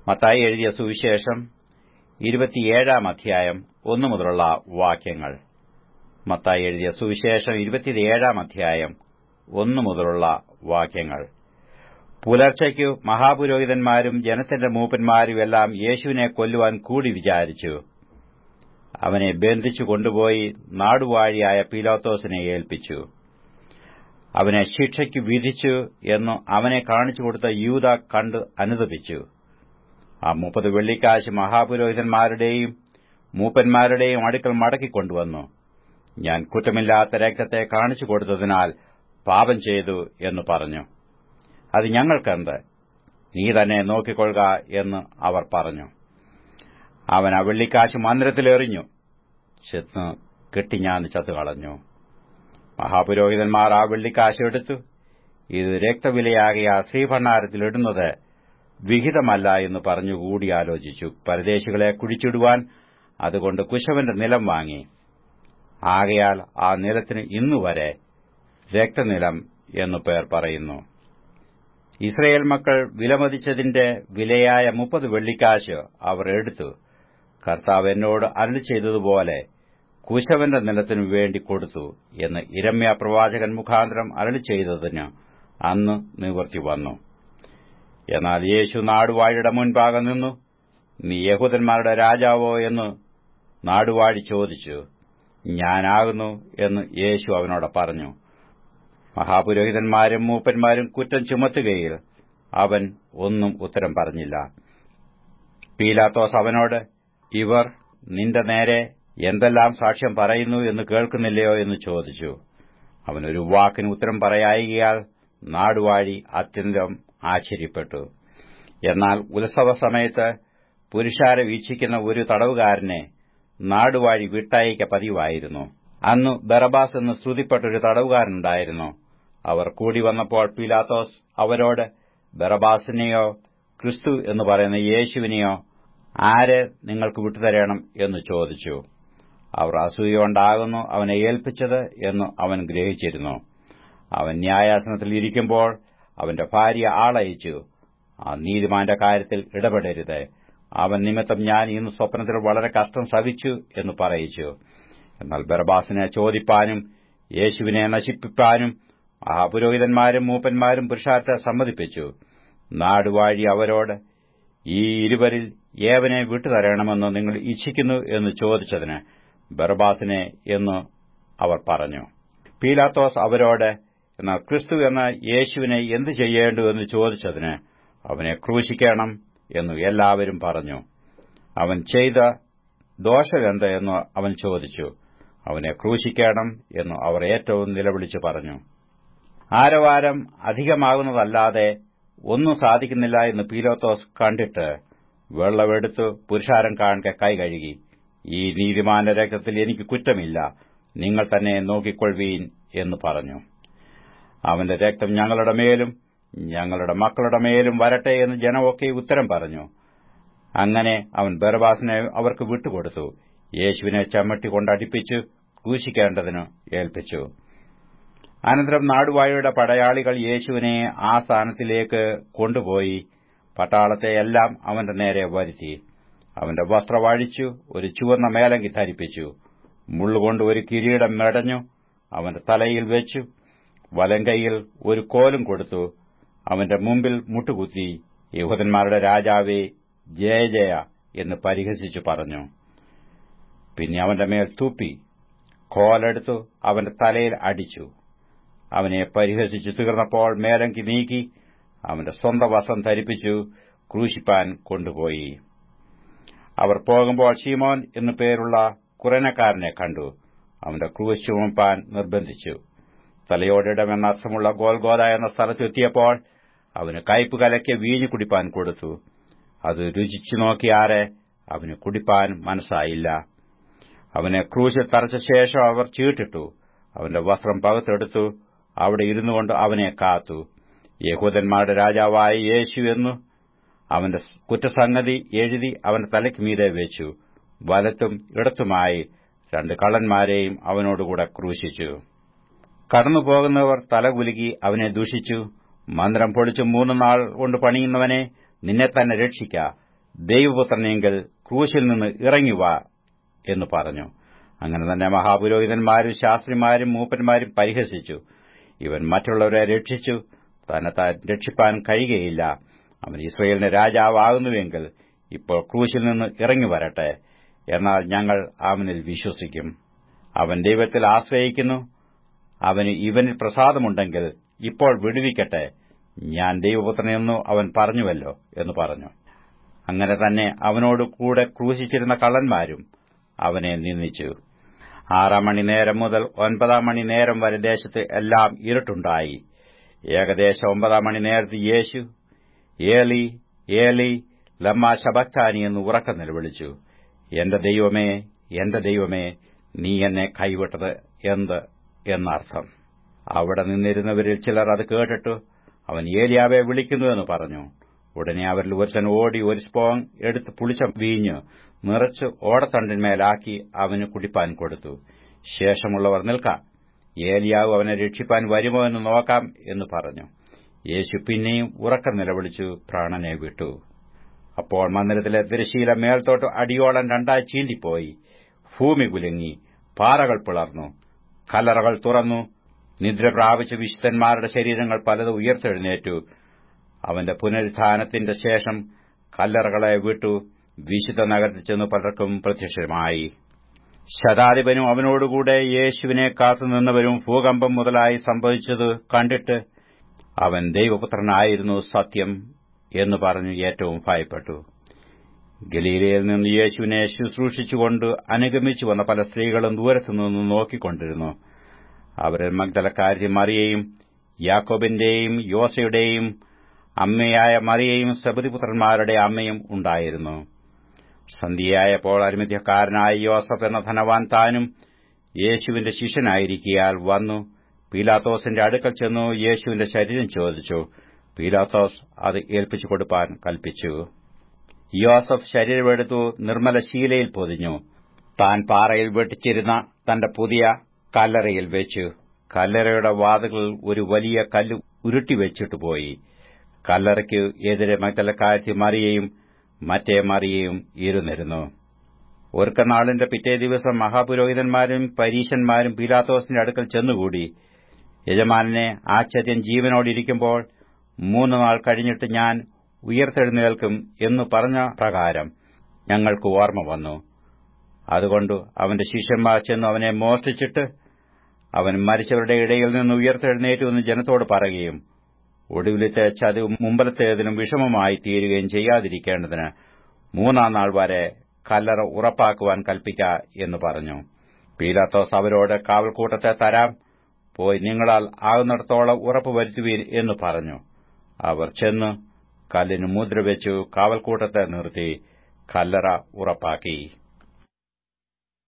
മത്തായി എഴുതിയ സുവിശേഷം ഇരുപത്തിയേഴാം അധ്യായം ഒന്നു മുതലുള്ള വാക്യങ്ങൾ മത്തായി എഴുതിയ സുവിശേഷം ഇരുപത്തിയേഴാം അധ്യായം ഒന്നു മുതലുള്ള വാക്യങ്ങൾ പുലർച്ചയ്ക്കു മഹാപുരോഹിതന്മാരും ജനത്തിന്റെ മൂപ്പന്മാരും എല്ലാം യേശുവിനെ കൊല്ലുവാൻ കൂടി വിചാരിച്ചു അവനെ ബന്ധിച്ചു കൊണ്ടുപോയി നാടുവാഴിയായ പീലോത്തോസിനെ ഏൽപ്പിച്ചു അവനെ ശിക്ഷയ്ക്ക് വിധിച്ചു എന്നു അവനെ കാണിച്ചു കൊടുത്ത യൂത കണ്ട് അനുദപിച്ചു ആ മുപ്പത് വെള്ളിക്കാശ് മഹാപുരോഹിതന്മാരുടെയും മൂപ്പന്മാരുടെയും അടുക്കൽ മടക്കിക്കൊണ്ടുവന്നു ഞാൻ കുറ്റമില്ലാത്ത രക്തത്തെ കാണിച്ചു കൊടുത്തതിനാൽ പാപം ചെയ്തു എന്ന് പറഞ്ഞു അത് ഞങ്ങൾക്കെന്ത് നീ തന്നെ നോക്കിക്കൊള്ളുക എന്ന് അവർ പറഞ്ഞു അവൻ ആ വെള്ളിക്കാശ് മന്ദിരത്തിലെറിഞ്ഞു ചെന്ന് കെട്ടിഞ്ഞാന്ന് ചത്തുകളഞ്ഞു മഹാപുരോഹിതന്മാർ ആ വെള്ളിക്കാശ് എടുത്തു ഇത് രക്തവിലയാകിയ ശ്രീഭണ്ഡാരത്തിലിടുന്നത് വിഹിതമല്ല എന്ന് പറഞ്ഞു കൂടിയാലോചിച്ചു പരദേശികളെ കുഴിച്ചിടുവാൻ അതുകൊണ്ട് കുശവന്റെ നിലം വാങ്ങി ആകയാൽ ആ നിലത്തിന് ഇന്നുവരെ രക്തനിലം എന്നു പേർ പറയുന്നു ഇസ്രയേൽ മക്കൾ വിലമതിച്ചതിന്റെ വിലയായ മുപ്പത് വെള്ളിക്കാശ് അവർ എടുത്തു കർത്താവ് എന്നോട് അരുളി ചെയ്തതുപോലെ കുശവന്റെ നിലത്തിനു വേണ്ടി കൊടുത്തു എന്ന് ഇരമ്യ പ്രവാചകൻ മുഖാന്തരം അരളി ചെയ്തതിന് അന്ന് നിവർത്തി വന്നു എന്നാൽ യേശു നാടുവാഴിയുടെ മുൻപാകെ നിന്നു നീ യഹൂദന്മാരുടെ രാജാവോ എന്ന് നാടുവാഴി ചോദിച്ചു ഞാനാകുന്നു എന്ന് യേശു അവനോട് പറഞ്ഞു മഹാപുരോഹിതന്മാരും മൂപ്പന്മാരും കുറ്റം ചുമത്തുകയിൽ അവൻ ഒന്നും ഉത്തരം പറഞ്ഞില്ല പീലാത്തോസ് അവനോട് ഇവർ നിന്റെ നേരെ എന്തെല്ലാം സാക്ഷ്യം പറയുന്നു എന്ന് കേൾക്കുന്നില്ലയോ എന്ന് ചോദിച്ചു അവനൊരു വാക്കിന് ഉത്തരം പറയായികയാൽ നാടുവാഴി അത്യന്തം ആശ്ചര്യപ്പെട്ടു എന്നാൽ ഉത്സവ സമയത്ത് പുരുഷാരെ വീക്ഷിക്കുന്ന ഒരു തടവുകാരനെ നാടുവാഴി വിട്ടയക്ക പതിവായിരുന്നു അന്നു ബറബാസ് എന്ന് ശ്രുതിപ്പെട്ടൊരു തടവുകാരനുണ്ടായിരുന്നു അവർ കൂടി വന്നപ്പോൾ പീലാത്തോസ് അവരോട് ബറബാസിനെയോ ക്രിസ്തു എന്ന് പറയുന്ന യേശുവിനെയോ ആരെ നിങ്ങൾക്ക് വിട്ടുതരണം എന്ന് ചോദിച്ചു അവർ അസൂയുണ്ടാകുന്നു അവനെ ഏൽപ്പിച്ചത് എന്ന് അവൻ ഗ്രഹിച്ചിരുന്നു അവൻ ന്യായാസനത്തിൽ ഇരിക്കുമ്പോൾ അവന്റെ ഭാര്യ ആളയച്ചു ആ നീതിമാന്റെ കാര്യത്തിൽ ഇടപെടരുത് അവൻ നിമിത്തം ഞാൻ ഇന്ന് സ്വപ്നത്തിൽ വളരെ കഷ്ടം സഹിച്ചു എന്ന് പറയിച്ചു എന്നാൽ ബർബാസിനെ ചോദിപ്പാനും യേശുവിനെ നശിപ്പിപ്പാനും മഹാപുരോഹിതന്മാരും മൂപ്പന്മാരും പുരുഷാരത്തെ സമ്മതിപ്പിച്ചു നാടുവാഴി അവരോട് ഈ ഇരുവരിൽ ഏവനെ വിട്ടുതരണമെന്ന് നിങ്ങൾ ഇച്ഛിക്കുന്നു എന്ന് ചോദിച്ചതിന് ബർബാസിനെ എന്ന് അവർ പറഞ്ഞു പീലാത്തോസ് അവരോട് എന്നാൽ ക്രിസ്തു എന്ന യേശുവിനെ എന്തു ചെയ്യേണ്ടു എന്ന് ചോദിച്ചതിന് അവനെ ക്രൂശിക്കണം എന്നു എല്ലാവരും പറഞ്ഞു അവൻ ചെയ്ത ദോഷമെന്ത് എന്ന് അവൻ ചോദിച്ചു അവനെ ക്രൂശിക്കണം എന്നു അവർ ഏറ്റവും നിലവിളിച്ചു പറഞ്ഞു ആരവാരം അധികമാകുന്നതല്ലാതെ ഒന്നും സാധിക്കുന്നില്ല എന്ന് പീലോത്തോസ് കണ്ടിട്ട് വെള്ളമെടുത്തു പുരുഷാരം കാണെ കൈ കഴുകി ഈ നീതിമാന്റെ രക്തത്തിൽ എനിക്ക് കുറ്റമില്ല നിങ്ങൾ തന്നെ നോക്കിക്കൊള്ളുവീൻ എന്ന് പറഞ്ഞു അവന്റെ രക്തം ഞങ്ങളുടെ മേലും ഞങ്ങളുടെ മക്കളുടെ മേലും വരട്ടെ എന്ന് ജനമൊക്കെ ഉത്തരം പറഞ്ഞു അങ്ങനെ അവൻ ബർബാസിനെ അവർക്ക് വിട്ടുകൊടുത്തു യേശുവിനെ ചമ്മട്ടി കൊണ്ടടിപ്പിച്ചു ക്രൂശിക്കേണ്ടതിന് ഏൽപ്പിച്ചു അനന്തരം നാടുവാഴിയുടെ പടയാളികൾ യേശുവിനെ ആ സ്ഥാനത്തിലേക്ക് കൊണ്ടുപോയി പട്ടാളത്തെ എല്ലാം അവന്റെ നേരെ വരുത്തി അവന്റെ വസ്ത്രമഴിച്ചു ഒരു ചുവന്ന മേലങ്കി ധരിപ്പിച്ചു മുള്ളുകൊണ്ട് ഒരു കിരീടം മെടഞ്ഞു അവന്റെ തലയിൽ വെച്ചു വലങ്കയിൽ ഒരു കോലും കൊടുത്തു അവന്റെ മുമ്പിൽ മുട്ടുകുത്തി യഹൂദന്മാരുടെ രാജാവേ ജയ ജയ എന്ന് പരിഹസിച്ചു പറഞ്ഞു പിന്നെ അവന്റെ മേൽ തൂപ്പി കോലെടുത്തു അവന്റെ തലയിൽ അടിച്ചു അവനെ പരിഹസിച്ചു തീർന്നപ്പോൾ മേലങ്കി നീക്കി അവന്റെ സ്വന്തം വസ്ത്രം ധരിപ്പിച്ചു ക്രൂശിപ്പാൻ കൊണ്ടുപോയി അവർ പോകുമ്പോൾ ഷീമോൻ എന്നു പേരുള്ള കുറനക്കാരനെ കണ്ടു അവന്റെ ക്രൂശ് ചുമപ്പാൻ നിർബന്ധിച്ചു തലയോടിടമെന്ന അർത്ഥമുള്ള ഗോൽഗോദ എന്ന സ്ഥലത്തെത്തിയപ്പോൾ അവന് കയ്പ് കലയ്ക്ക് വീഞ്ഞു കുടിപ്പാൻ കൊടുത്തു അത് രുചിച്ചു നോക്കിയാറെ അവന് കുടിപ്പാൻ മനസ്സായില്ല അവനെ ക്രൂശിൽ തറച്ച ശേഷം അവർ ചീട്ടിട്ടു അവന്റെ വസ്ത്രം പകുത്തെടുത്തു അവിടെ ഇരുന്നുകൊണ്ട് അവനെ കാത്തു യഹൂദന്മാരുടെ രാജാവായ യേശു എന്നു അവന്റെ കുറ്റസംഗതി എഴുതി അവന്റെ തലയ്ക്ക് മീതെ വെച്ചു വലത്തും ഇടത്തുമായി രണ്ട് കള്ളന്മാരെയും അവനോടുകൂടെ ക്രൂശിച്ചു കടന്നുപോകുന്നവർ തലകുലുക്കി അവനെ ദൂഷിച്ചു മന്ത്രം പൊളിച്ചു മൂന്ന് നാൾ കൊണ്ട് പണിയുന്നവനെ നിന്നെ തന്നെ രക്ഷിക്ക ദൈവപുത്രനെങ്കിൽ ക്രൂശിൽ നിന്ന് ഇറങ്ങിവാ എന്ന് പറഞ്ഞു അങ്ങനെ തന്നെ മഹാപുരോഹിതന്മാരും ശാസ്ത്രിമാരും മൂപ്പന്മാരും പരിഹസിച്ചു ഇവൻ മറ്റുള്ളവരെ രക്ഷിച്ചു തന്നെ താൻ രക്ഷിപ്പാൻ കഴിയുകയില്ല അവൻ ഇസ്രയേലിന്റെ രാജാവാകുന്നുവെങ്കിൽ ഇപ്പോൾ ക്രൂശിൽ നിന്ന് ഇറങ്ങി വരട്ടെ എന്നാൽ ഞങ്ങൾ അവനിൽ വിശ്വസിക്കും അവൻ ദൈവത്തിൽ ആശ്രയിക്കുന്നു അവന് ഇവനിൽ പ്രസാദമുണ്ടെങ്കിൽ ഇപ്പോൾ വിടുവിക്കട്ടെ ഞാൻ ദൈവപുത്രനെന്നു അവൻ പറഞ്ഞുവല്ലോ എന്ന് പറഞ്ഞു അങ്ങനെ തന്നെ അവനോട് കൂടെ ക്രൂശിച്ചിരുന്ന കള്ളന്മാരും അവനെ നിന്ദിച്ചു ആറാം മണി നേരം മുതൽ ഒൻപതാം മണി നേരം വരെ ദേശത്ത് എല്ലാം ഇരുട്ടുണ്ടായി ഏകദേശം ഒമ്പതാം മണി നേരത്ത് യേശു ഏലി ഏലി ലമ്മ ശബക്താനി എന്ന് ഉറക്കം നിലവിളിച്ചു എന്റെ ദൈവമേ എന്റെ ദൈവമേ നീ എന്നെ കൈവിട്ടത് എന്ത് എന്നർത്ഥം അവിടെ നിന്നിരുന്നവരിൽ ചിലർ അത് കേട്ടിട്ടു അവൻ ഏലിയാവെ വിളിക്കുന്നുവെന്ന് പറഞ്ഞു ഉടനെ അവരിൽ ഒരുത്തൻ ഓടി ഒരു സ്പോങ് എടുത്ത് പുളിച്ച വീഞ്ഞ് നിറച്ച് ഓടത്തണ്ടിന്മേലാക്കി അവന് കുടിപ്പാൻ കൊടുത്തു ശേഷമുള്ളവർ നിൽക്കാം ഏലിയാവ് അവനെ രക്ഷിപ്പാൻ വരുമോ എന്ന് നോക്കാം എന്ന് പറഞ്ഞു യേശു പിന്നെയും ഉറക്കം നിലവിളിച്ചു പ്രാണനെ വിട്ടു അപ്പോൾ മന്ദിരത്തിലെ തിരശീല മേൽത്തോട്ട് അടിയോളം രണ്ടായി ചീന്തിപ്പോയി ഭൂമി കുലുങ്ങി പാറകൾ പിളർന്നു കല്ലറകൾ തുറന്നു നിദ്ര പ്രാപിച്ച വിശുദ്ധന്മാരുടെ ശരീരങ്ങൾ പലത് ഉയർത്തെഴുന്നേറ്റു അവന്റെ പുനരുത്ഥാനത്തിന്റെ ശേഷം കല്ലറകളെ വിട്ടു വിശുദ്ധ നഗരത്തിൽ ചെന്ന് പലർക്കും പ്രത്യക്ഷമായി ശതാധിപനും അവനോടുകൂടെ യേശുവിനെ കാത്തുനിന്നവരും ഭൂകമ്പം മുതലായി സംഭവിച്ചത് കണ്ടിട്ട് അവൻ ദൈവപുത്രനായിരുന്നു സത്യം എന്ന് പറഞ്ഞു ഏറ്റവും ഭയപ്പെട്ടു ഗലീലയിൽ നിന്ന് യേശുവിനെ ശുശ്രൂഷിച്ചുകൊണ്ട് അനുഗമിച്ചു വന്ന പല സ്ത്രീകളും ദൂരത്തുനിന്ന് നോക്കിക്കൊണ്ടിരുന്നു അവരിൽ മഗ്ദലക്കാരി മറിയയും യാക്കോബിന്റെയും യോസയുടെയും അമ്മയായ മറിയയും സബതിപുത്രന്മാരുടെ അമ്മയും ഉണ്ടായിരുന്നു സന്ധ്യയായപ്പോൾ അരിമധ്യക്കാരനായ യോസഫ് എന്ന ധനവാൻ താനും യേശുവിന്റെ ശിഷ്യനായിരിക്കിയാൽ വന്നു പീലാത്തോസിന്റെ അടുക്കൽ ചെന്നു യേശുവിന്റെ ശരീരം ചോദിച്ചു പീലാത്തോസ് അത് ഏൽപ്പിച്ചു കൊടുപ്പാൻ കൽപ്പിച്ചു യോസഫ് ശരീരമെടുത്തു നിർമ്മല ശീലയിൽ പൊതിഞ്ഞു താൻ പാറയിൽ വെട്ടിച്ചിരുന്ന തന്റെ പുതിയ കല്ലറയിൽ വെച്ചു കല്ലറയുടെ വാതുകളിൽ ഒരു വലിയ കല്ല് ഉരുട്ടിവെച്ചിട്ട് പോയി കല്ലറയ്ക്ക് എതിരെ മഗ്ദലക്കാരത്തി മറിയയും മറ്റേ മറിയയും ഇരുന്നിരുന്നു ഒരുക്കനാളിന്റെ പിറ്റേ ദിവസം മഹാപുരോഹിതന്മാരും പരീശന്മാരും പീലാത്തോസിന്റെ അടുക്കൽ ചെന്നുകൂടി യജമാനെ ആശ്ചര്യം ജീവനോടിരിക്കുമ്പോൾ മൂന്ന് നാൾ കഴിഞ്ഞിട്ട് ഞാൻ ഉയർത്തെഴുന്നേൽക്കും എന്നു പറഞ്ഞ പ്രകാരം ഞങ്ങൾക്ക് ഓർമ്മ വന്നു അതുകൊണ്ട് അവന്റെ ശിഷ്യന്മാർ ചെന്ന് അവനെ മോഷ്ടിച്ചിട്ട് അവൻ മരിച്ചവരുടെ ഇടയിൽ നിന്ന് ഉയർത്തെഴുന്നേറ്റു എന്ന് ജനത്തോട് പറയുകയും ഒടുവിലത്തെ ചതിവ് മുമ്പലത്തേതിനും വിഷമമായി തീരുകയും ചെയ്യാതിരിക്കേണ്ടതിന് മൂന്നാം നാൾ വരെ കല്ലറ ഉറപ്പാക്കുവാൻ കൽപ്പിക്ക എന്ന് പറഞ്ഞു പീലാത്തോസ് അവരോട് കാവൽക്കൂട്ടത്തെ തരാം പോയി നിങ്ങളാൽ ആകുന്നിടത്തോളം ഉറപ്പ് വരുത്തുവീൻ എന്ന് പറഞ്ഞു അവർ ചെന്ന് കല്ലിന് മുദ്ര വെച്ചു കാവൽക്കൂട്ടത്തെ നിർത്തി കല്ലറ ഉറപ്പാക്കി